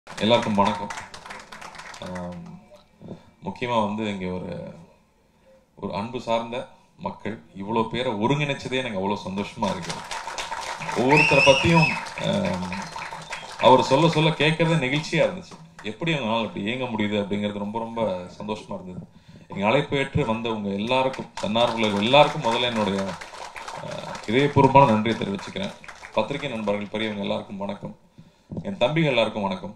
எல்லாருக்கும் வணக்கம் முக்கியமாக வந்து இங்கே ஒரு ஒரு அன்பு சார்ந்த மக்கள் இவ்வளோ பேரை ஒருங்கிணைச்சதே எனக்கு அவ்வளோ சந்தோஷமாக இருக்கு ஒவ்வொருத்தரை பற்றியும் அவர் சொல்ல சொல்ல கேட்கறதே நெகிழ்ச்சியாக இருந்துச்சு எப்படி அவங்களால இப்படி இயங்க முடியுது அப்படிங்கிறது ரொம்ப ரொம்ப சந்தோஷமாக இருந்தது எங்கள் அழைப்பு ஏற்று வந்தவங்க எல்லாருக்கும் தன்னார்வலர்கள் எல்லாருக்கும் முதல்ல என்னுடைய அஹ், இதயபூர்வமான நன்றியை தெரிவிச்சுக்கிறேன் பத்திரிகை நண்பர்கள் பெரியவங்க எல்லாருக்கும் வணக்கம் என் தம்பிகள் எல்லாருக்கும் வணக்கம்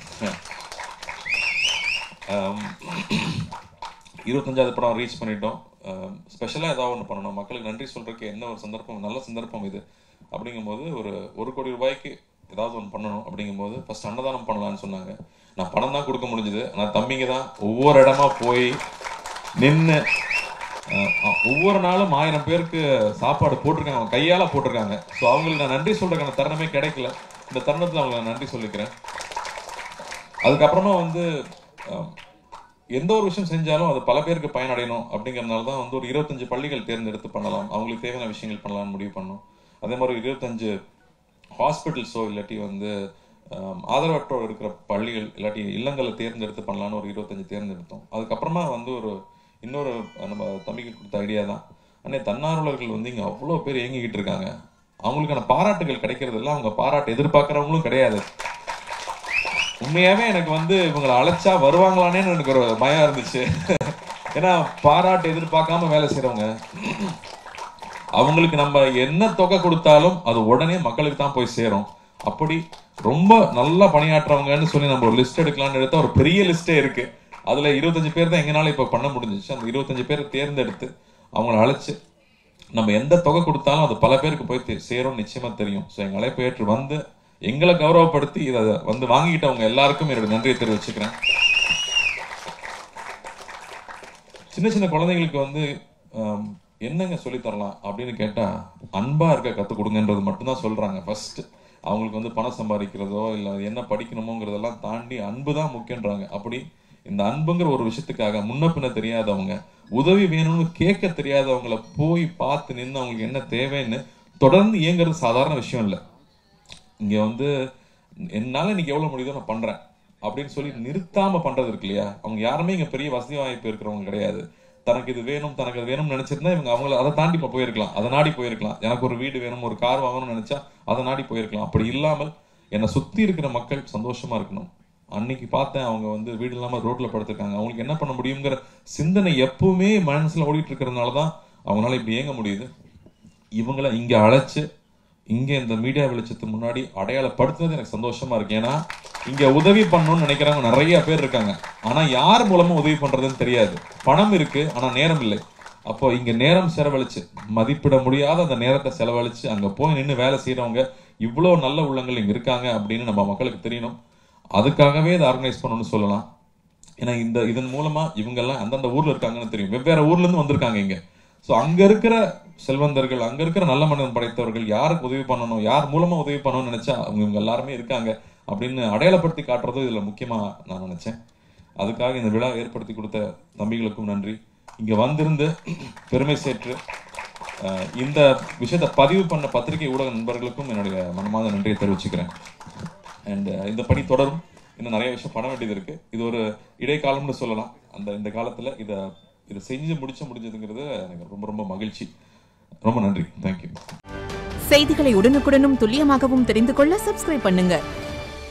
ஆம், இருபத்தஞ்சாவது படம் ரீச் பண்ணிட்டோம் ஸ்பெஷலாக ஏதாவது ஒன்று பண்ணணும் மக்களுக்கு நன்றி சொல்றதுக்கு என்ன ஒரு சந்தர்ப்பம் நல்ல சந்தர்ப்பம் இது அப்படிங்கும்போது ஒரு ஒரு கோடி ரூபாய்க்கு ஏதாவது ஒன்று பண்ணணும் அப்படிங்கும்போது ஃபர்ஸ்ட் அன்னதானம் பண்ணலாம்னு சொன்னாங்க நான் பணம் தான் கொடுக்க முடிஞ்சது ஆனால் தம்பிங்க தான் ஒவ்வொரு இடமா போய் நின்று ஒவ்வொரு நாளும் ஆயிரம் பேருக்கு சாப்பாடு போட்டிருக்காங்க அவங்க கையால போட்டிருக்காங்க ஸோ அவங்களுக்கு நான் நன்றி சொல்றதுக்கான தருணமே கிடைக்கல இந்த தருணத்தில் அவங்களுக்கு நான் நன்றி சொல்லிக்கிறேன் அதுக்கப்புறமா வந்து அஹ், எந்த ஒரு விஷயம் செஞ்சாலும் அது பல பேருக்கு பயனடையணும் அப்படிங்கறதுனால தான் வந்து ஒரு இருபத்தஞ்சு பள்ளிகள் தேர்ந்தெடுத்து பண்ணலாம் அவங்களுக்கு தேவையான விஷயங்கள் பண்ணலாம்னு முடிவு பண்ணோம் அதே மாதிரி இருபத்தஞ்சு ஹாஸ்பிட்டல்ஸோ இல்லாட்டி வந்து அஹ், ஆதரவற்றோர் இருக்கிற பள்ளிகள் இல்லாட்டி இல்லங்களை தேர்ந்தெடுத்து பண்ணலாம்னு ஒரு இருபத்தஞ்சு தேர்ந்தெடுத்தோம் அதுக்கப்புறமா வந்து ஒரு இன்னொரு அஹ், நம்ம தம்பிக்கு கொடுத்த ஐடியா தான் அண்ணே தன்னார்வலர்கள் வந்து இங்க அவ்வளோ பேர் இயங்கிக்கிட்டு இருக்காங்க அவங்களுக்கான பாராட்டுகள் கிடைக்கிறது இல்லை அவங்க பாராட்டு எதிர்பார்க்கறவங்களும் கிடையாது உண்மையாவே எனக்கு வந்து இவங்களை அழைச்சா வருவாங்களானேன்னு எனக்கு ஒரு பயம் இருந்துச்சு ஏன்னா பாராட்டு எதிர்பார்க்காம வேலை செய்றவங்க அவங்களுக்கு நம்ம என்ன தொகை கொடுத்தாலும் அது உடனே மக்களுக்கு தான் போய் சேரும் அப்படி ரொம்ப நல்லா பணியாற்றுறவங்கன்னு சொல்லி நம்ம ஒரு லிஸ்ட் எடுக்கலாம்னு எடுத்தா ஒரு பெரிய லிஸ்டே இருக்கு அதுல இருபத்தஞ்சு பேர் தான் எங்கனால இப்ப பண்ண முடிஞ்சிச்சு அந்த இருபத்தஞ்சு பேரை தேர்ந்தெடுத்து அவங்கள அழைச்சு நம்ம எந்த தொகை கொடுத்தாலும் அது பல பேருக்கு போய் தே- சேரும் நிச்சயமா தெரியும் ஸோ எங்க அழைப்பு ஏற்று வந்து எங்களை கௌரவப்படுத்தி இதை வந்து வாங்கிக்கிட்டவங்க எல்லாருக்கும் என்னோட நன்றியை தெரிவிச்சுக்கிறேன் சின்ன சின்ன குழந்தைங்களுக்கு வந்து ஆம், என்னங்க சொல்லித் தரலாம் அப்படின்னு கேட்டா அன்பா இருக்க கத்துக் கொடுங்கன்றது மட்டும்தான் சொல்றாங்க ஃபர்ஸ்ட் அவங்களுக்கு வந்து பணம் சம்பாதிக்கிறதோ இல்ல என்ன படிக்கணுமோங்கிறதெல்லாம் தாண்டி அன்பு தான் முக்கியன்றாங்க அப்படி இந்த அன்புங்கிற ஒரு விஷயத்துக்காக முன்ன பின்ன தெரியாதவங்க உதவி வேணும்னு கேட்க தெரியாதவங்கள போய் பார்த்து நின்று அவங்களுக்கு என்ன தேவைன்னு தொடர்ந்து இயங்குறது சாதாரண விஷயம் இல்லை இங்க வந்து என்னால இன்னைக்கு எவ்வளவு முடியுதோ நான் பண்றேன் அப்படின்னு சொல்லி நிறுத்தாம பண்றது இருக்கு இல்லையா அவங்க யாருமே இங்க பெரிய வசதி வாய்ப்பு இருக்கிறவங்க கிடையாது தனக்கு இது வேணும் தனக்கு இது வேணும்னு நினைச்சிருந்தா இவங்க அவங்கள அதை தாண்டி இப்ப போயிருக்கலாம் அதை நாடி போயிருக்கலாம் எனக்கு ஒரு வீடு வேணும் ஒரு கார் வாங்கணும்னு நினைச்சா அதை நாடி போயிருக்கலாம் அப்படி இல்லாமல் என்னை சுத்தி இருக்கிற மக்கள் சந்தோஷமா இருக்கணும் அன்னைக்கு பார்த்தேன் அவங்க வந்து வீடு இல்லாம ரோட்ல படுத்திருக்காங்க அவங்களுக்கு என்ன பண்ண முடியுங்கிற சிந்தனை எப்பவுமே மனசுல ஓடிட்டு இருக்கிறதுனால தான் அவங்களால இப்படி இயங்க முடியுது இவங்கள இங்க அழைச்சு இங்க இந்த மீடியா வெளிச்சத்து முன்னாடி அடையாளப்படுத்துனது எனக்கு சந்தோஷமா இருக்கு ஏன்னா இங்க உதவி பண்ணணும்னு நினைக்கிறவங்க நிறைய பேர் இருக்காங்க ஆனா யார் மூலமா உதவி பண்றதுன்னு தெரியாது பணம் இருக்கு ஆனா நேரம் இல்லை அப்போ இங்க நேரம் செலவழிச்சு மதிப்பிட முடியாத அந்த நேரத்தை செலவழிச்சு அங்க போய் நின்று வேலை செய்யறவங்க இவ்வளவு நல்ல உள்ளங்கள் இங்க இருக்காங்க அப்படின்னு நம்ம மக்களுக்கு தெரியணும் அதுக்காகவே இதை ஆர்கனைஸ் பண்ணணும்னு சொல்லலாம் ஏன்னா இந்த இதன் மூலமா இவங்க எல்லாம் அந்தந்த ஊர்ல இருக்காங்கன்னு தெரியும் வெவ்வேறு ஊர்ல இருந்து வந்திருக்காங்க இங்க சோ அங்க இருக்கிற செல்வந்தர்கள் அங்க இருக்கிற நல்ல மனிதன் படைத்தவர்கள் யாருக்கு உதவி பண்ணணும் யார் மூலமா உதவி பண்ணணும்னு நினைச்சா அவங்க இவங்க எல்லாருமே இருக்காங்க அப்படின்னு அடையாளப்படுத்தி காட்டுறது இதுல முக்கியமா நான் நினைச்சேன் அதுக்காக இந்த விழா ஏற்படுத்தி கொடுத்த தம்பிகளுக்கும் நன்றி இங்க வந்திருந்து பெருமை சேற்று அஹ், இந்த விஷயத்தை பதிவு பண்ண பத்திரிகை ஊடக நண்பர்களுக்கும் என்னுடைய மனமார்ந்த நன்றியை தெரிவிச்சுக்கிறேன் அண்ட் இந்த பணி தொடரும் இன்னும் நிறைய விஷயம் பண்ண வேண்டியது இருக்கு இது ஒரு இடைக்காலம்னு சொல்லலாம் அந்த இந்த காலத்துல இதை இதை செஞ்சு முடிச்ச முடிஞ்சதுங்கிறது எனக்கு ரொம்ப ரொம்ப மகிழ்ச்சி ரொம்ப நன்றி தேங்க்யூ செய்திகளை உடனுக்குடனும் துல்லியமாகவும் தெரிந்து கொள்ள சப்ஸ்கிரைப் பண்ணுங்க